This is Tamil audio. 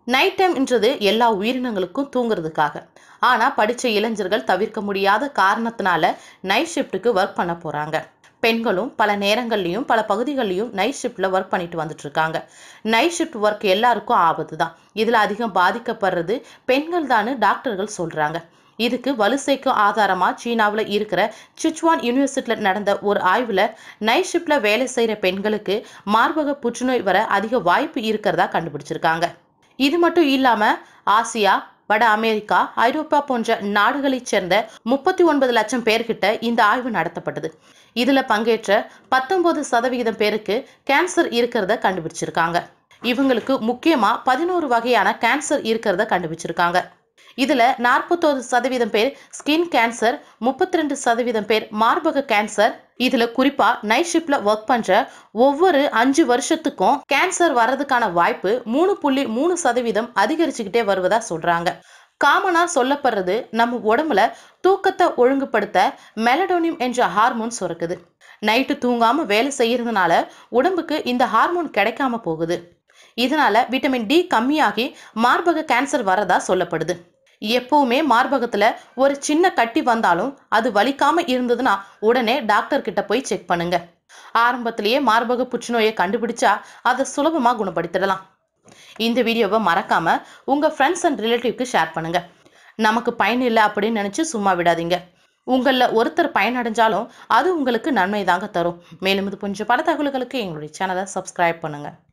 நைட் டைம்ன்றது எல்லா உயிரினங்களுக்கும் தூங்குறதுக்காக ஆனால் படித்த இளைஞர்கள் தவிர்க்க முடியாத காரணத்தினால நைட் ஷிஃப்ட்டுக்கு ஒர்க் பண்ண போகிறாங்க பெண்களும் பல நேரங்கள்லையும் பல பகுதிகள்லையும் நைட் ஷிஃப்ட்டில் ஒர்க் பண்ணிட்டு வந்துட்டு இருக்காங்க நைட் ஷிஃப்ட் ஒர்க் எல்லாருக்கும் ஆபத்து தான் இதில் அதிகம் பாதிக்கப்படுறது பெண்கள் தான் டாக்டர்கள் சொல்கிறாங்க இதுக்கு வலு சேர்க்கும் ஆதாரமாக சீனாவில் இருக்கிற சிச்சுவான் யூனிவர்சிட்டியில் நடந்த ஒரு ஆய்வில் நைட் ஷிஃப்டில் வேலை செய்கிற பெண்களுக்கு மார்பக புற்றுநோய் வர அதிக வாய்ப்பு இருக்கிறதா கண்டுபிடிச்சிருக்காங்க இது மட்டும் இல்லாமல் ஆசியா வட அமெரிக்கா ஐரோப்பா போன்ற நாடுகளைச் சேர்ந்த முப்பத்தி ஒன்பது லட்சம் பேர்கிட்ட இந்த ஆய்வு நடத்தப்பட்டது இதுல பங்கேற்ற பத்தொன்பது சதவிகிதம் பேருக்கு கேன்சர் இருக்கிறத கண்டுபிடிச்சிருக்காங்க இவங்களுக்கு முக்கியமா பதினோரு வகையான கேன்சர் இருக்கிறத கண்டுபிடிச்சிருக்காங்க இதுல நாற்பத்தோரு சதவீதம் பேர் ஸ்கின் கேன்சர் முப்பத்தி ரெண்டு சதவீதம் பேர் மார்பக கேன்சர் இதுல குறிப்பா நைட் ஷிப்ட்ல ஒர்க் பண்ற ஒவ்வொரு அஞ்சு வருஷத்துக்கும் கேன்சர் வர்றதுக்கான வாய்ப்பு மூணு புள்ளி மூணு சதவீதம் அதிகரிச்சுக்கிட்டே வருவதா சொல்றாங்க காமனா சொல்லப்படுறது நம்ம உடம்புல தூக்கத்தை ஒழுங்குபடுத்த மெலடோனியம் என்ற ஹார்மோன் சுரக்குது நைட்டு தூங்காம வேலை செய்யறதுனால உடம்புக்கு இந்த ஹார்மோன் கிடைக்காம போகுது இதனால விட்டமின் டி கம்மியாகி மார்பக கேன்சர் வரதா சொல்லப்படுது எப்பவுமே மார்பகத்துல ஒரு சின்ன கட்டி வந்தாலும் அது வலிக்காம இருந்ததுன்னா உடனே டாக்டர் கிட்ட போய் செக் பண்ணுங்க ஆரம்பத்திலேயே மார்பக புற்றுநோயை கண்டுபிடிச்சா அதை சுலபமா குணப்படுத்திடலாம் இந்த வீடியோவை மறக்காம உங்க ஃப்ரெண்ட்ஸ் அண்ட் ரிலேட்டிவ்க்கு ஷேர் பண்ணுங்க நமக்கு பயன் இல்லை அப்படின்னு நினைச்சு சும்மா விடாதீங்க உங்களில் ஒருத்தர் பயனடைஞ்சாலும் அது உங்களுக்கு நன்மை தாங்க தரும் மேலும் இது கொஞ்சம் பல தகவல்களுக்கு எங்களுடைய சேனலை சப்ஸ்கிரைப் பண்ணுங்க